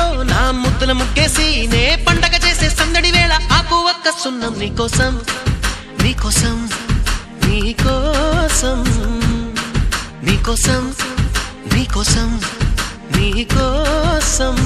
ముద్దుతో నా ముద్దుల ముగ్గేసి నే పండగ చేసే సందడి వేళ ఆకు ఒక్క సున్నం నీకోసం నీకోసం నీకోసం నీకోసం నీకోసం నీకోసం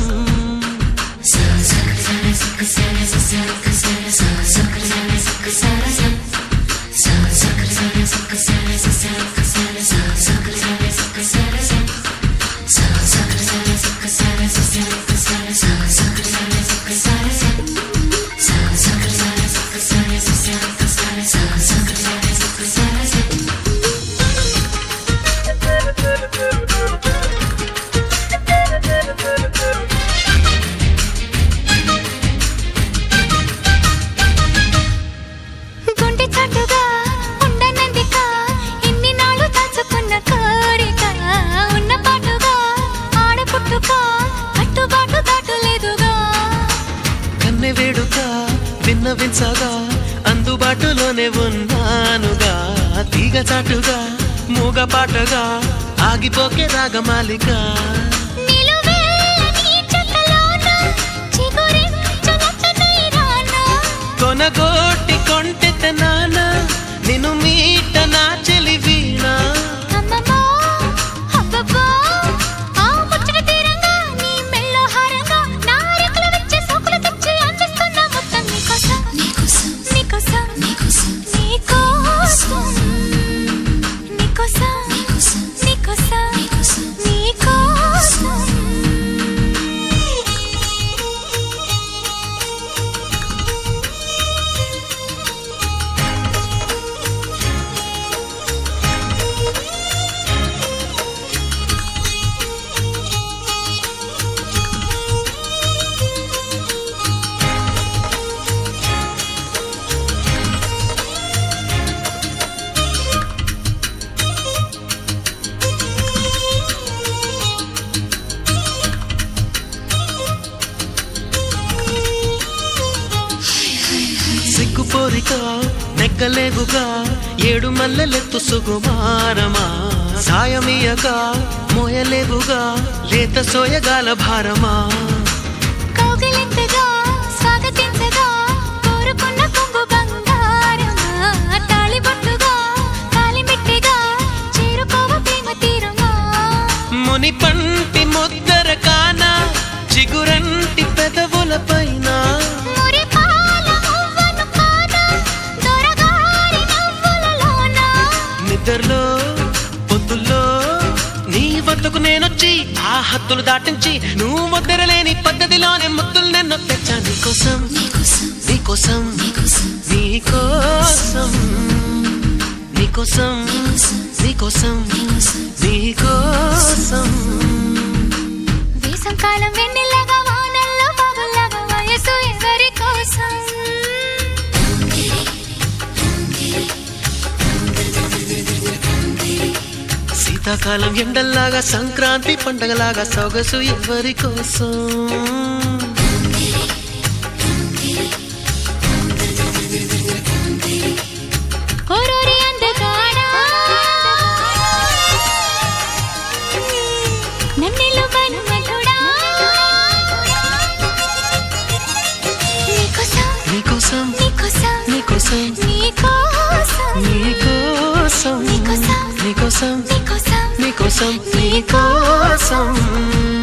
గుండె చాటుగా ఉండనందిక ఇన్ని నాళ్ళు దాచుకున్న కోరిక ఉన్న పాటుగా ఆడపుట్టుక కట్టుబాటు దాటలేదుగా కన్నె వేడుక విన్నవించగా అందుబాటులోనే ఉన్నానుగా తీగ చాటుగా మూగ పాటగా ఆగిపోకే రాగమాలిక నిలువెల్ల నీ చెక్కలోన చిగురించునట్టనై రానా కొనగోటి కొంటెత నాన నిన్ను మీట నా చెలి వీణ అమ్మమ్మో అబ్బబ్బో ఆ ముచ్చట తీరంగా నీ మెళ్ళో హారంగా నా రెక్కలు విచ్చే సోకులు తెచ్చి అందిస్తున్నా మొత్తం నీకోసం నీకోసం నీకోసం నీకోసం నీకోసం నీకోసం నీకోసం నీకోసం నీకోసం సిగ్గుపోరిక నెక్కలేవుగా ఏడు మల్లెలెత్తు సుగుమారమా సాయమీయగా మోయలేవుగా లేత సోయగాల భారమా కౌగిలింతగా స్వాగతించగా కోరుకున్న కొంగు బంగారమా తాళిబొట్టుగా కాలిమిట్టిగా చేరుకోవ ప్రేమ తీరుమా ముని పంటి ముద్దర కాన చిగురంటి పెదవుల పైన మురిపాల మువ్వను కాన దొరగారి నవ్వులలోన నిద్రలో పొద్దుల్లో నీ వద్దకు నేనొచ్చి ఆ హద్దులు దాటించి నువ్వు ముద్దరలేని పద్ధతిలోనే ముద్దులు నిన్ను తెచ్చా నీకోసం నీకోసం నీకోసం నీకోసం నీకోసం నీకోసం వేసంకాలం వెన్నెలగా వానల్లో బాబుల్లాగా వయసు ఎవరి కోసం శీతాకాలం ఎండల్లాగా సంక్రాంతి పండగలాగా సొగసు ఎవరి కోసం ఓరోరి అందగాడా నన్నెలు బనుమలుడా నీకోసం నీకోసం నీకోసం నీకోసం నీకోసం నీకోసం నీకోసం నీకోసం నీకోసం నీకోసం నీకోసం